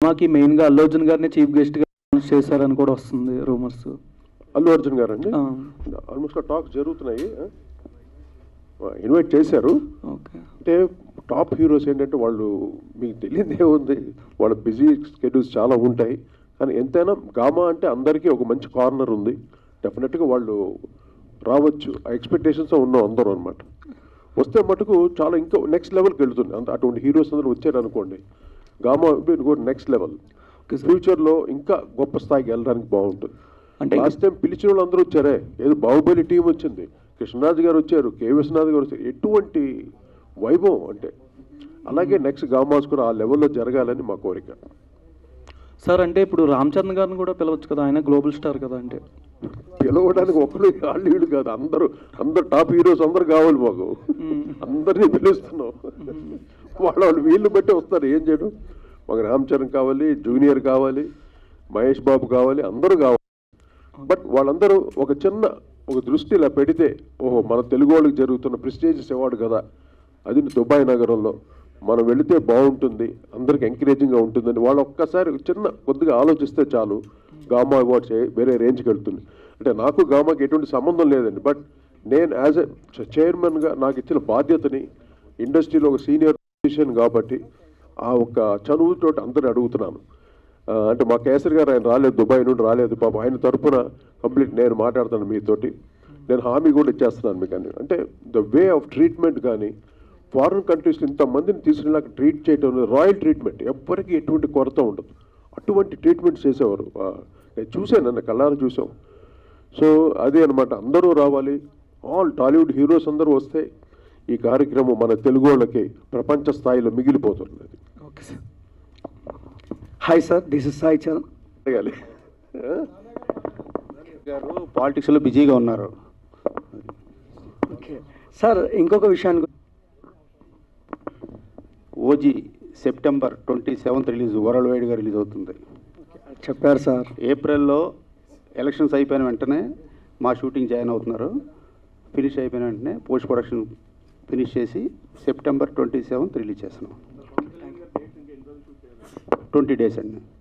మాకి మెయిన్గా అల్లు అర్జున్ గారిని చీఫ్ గెస్ట్గా అనౌన్స్ చేశారని కూడా వస్తుంది రూమర్స్ అల్లు అర్జున్ గారండి ఆల్మోస్ట్ టాక్స్ జరుగుతున్నాయి ఇన్వైట్ చేశారు ఓకే అంటే టాప్ హీరోస్ ఏంటంటే వాళ్ళు మీకు తెలియదు ఏముంది వాళ్ళ బిజీ స్కెడ్యూల్స్ చాలా ఉంటాయి కానీ ఎంతైనా గామా అంటే అందరికీ ఒక మంచి కార్నర్ ఉంది డెఫినెట్గా వాళ్ళు రావచ్చు ఆ ఎక్స్పెక్టేషన్స్ ఉన్నాం అందరూ అనమాట వస్తే మటుకు చాలా ఇంకా నెక్స్ట్ లెవెల్కి వెళ్తుంది అంత అటువంటి హీరోస్ అందరూ వచ్చారు అనుకోండి Gama next level Okay, sir. ఫ్యూచర్లో ఇంకా గొప్ప స్థాయికి వెళ్ళడానికి బాగుంటుంది అంటే అంటే ఇంకా- లాస్ట్ టైం పిలిచిన వాళ్ళు అందరూ వచ్చారే ఏదో బాహుబలి టీం వచ్చింది కృష్ణరాజు గారు వచ్చారు కే విశ్వనాథ్ గారు వచ్చారు ఎటువంటి వైభవం అంటే అలాగే నెక్స్ట్ గామాస్ కూడా ఆ లెవెల్లో జరగాలని మా కోరిక సార్ అంటే ఇప్పుడు రామ్ చరణ్ గారిని కూడా పిలవచ్చు కదా ఆయన గ్లోబల్ స్టార్ కదా అంటే పిలవడానికి ఒకరు వాళ్ళు వీళ్ళు కాదు అందరూ అందరు టాప్ హీరోస్ అందరు కావాలి మాకు అందరినీ పిలుస్తున్నాం వాళ్ళ వాళ్ళు వీళ్ళు బట్టి వస్తారు ఏం చేయడం మాకు రామ్ చరణ్ కావాలి జూనియర్ కావాలి మహేష్ బాబు కావాలి అందరూ కావాలి బట్ వాళ్ళందరూ ఒక చిన్న ఒక దృష్టి ఇలా పెడితే ఓహో మన తెలుగు వాళ్ళకి జరుగుతున్న ప్రెస్టీజియస్ అవార్డు కదా అది దుబాయ్ నగరంలో మనం వెళితే బాగుంటుంది అందరికి ఎంకరేజింగ్గా ఉంటుందని వాళ్ళు ఒక్కసారి చిన్న కొద్దిగా ఆలోచిస్తే చాలు గామా అవార్డ్స్ ఏ- వేరే రేంజ్కి వెళ్తుంది అంటే నాకు గామాకి ఎటువంటి సంబంధం లేదండి బట్ నేను యాజ్ ఎ చైర్మన్గా నాకు ఇచ్చిన బాధ్యతని ఇండస్ట్రీలో ఒక సీనియర్ పొజిషన్ కాబట్టి ఆ ఒక చనువుతో అందరూ అడుగుతున్నాను ఆ, అంటే మా కేసరి గారు ఆయన రాలేదు దుబాయ్ నుండి రాలేదు పాపం ఆయన తరపున కంప్లీట్ నేను మాట్లాడతాను మీతోటి నేను హామీ కూడా ఇచ్చేస్తున్నాను మీకు అని అంటే ద వే ఆఫ్ ట్రీట్మెంట్ కానీ ఫారిన్ కంట్రీస్లో ఇంతమందిని తీసుకునేలాగా ట్రీట్ చేయడం రాయల్ ట్రీట్మెంట్ ఎవ్వరికి ఎటువంటి కొరత ఉండదు అటువంటి ట్రీట్మెంట్ చేసేవారు ఆ, నేను చూశాను నన్ను కళ్ళారా చూసాం సో అదే అనమాట అందరూ రావాలి ఆల్ టాలీవుడ్ హీరోస్ అందరూ వస్తే ఈ కార్యక్రమం మన తెలుగు వాళ్ళకి ప్రపంచ స్థాయిలో మిగిలిపోతుంది అది okay sir hi sir this is Sai Charan అడగాలి ఆ? గారు పాలిటిక్స్లో బిజీగా ఉన్నారు ఓకే సార్ ఇంకొక విషయాన్ని గు- OG September twenty seventh release world వైడ్గా రిలీజ్ అవుతుంది చెప్పారు సార్ ఏప్రిల్లో ఎలక్షన్స్ అయిపోయిన వెంటనే మా షూటింగ్ జాయిన్ అవుతున్నారు ఫినిష్ అయిపోయిన వెంటనే పోస్ట్ ప్రొడక్షన్ ఫినిష్ చేసి సెప్టెంబర్ ట్వంటీ సెవెంత్ రిలీజ్ చేస్తున్నాం ట్వంటీ డేస్ అండి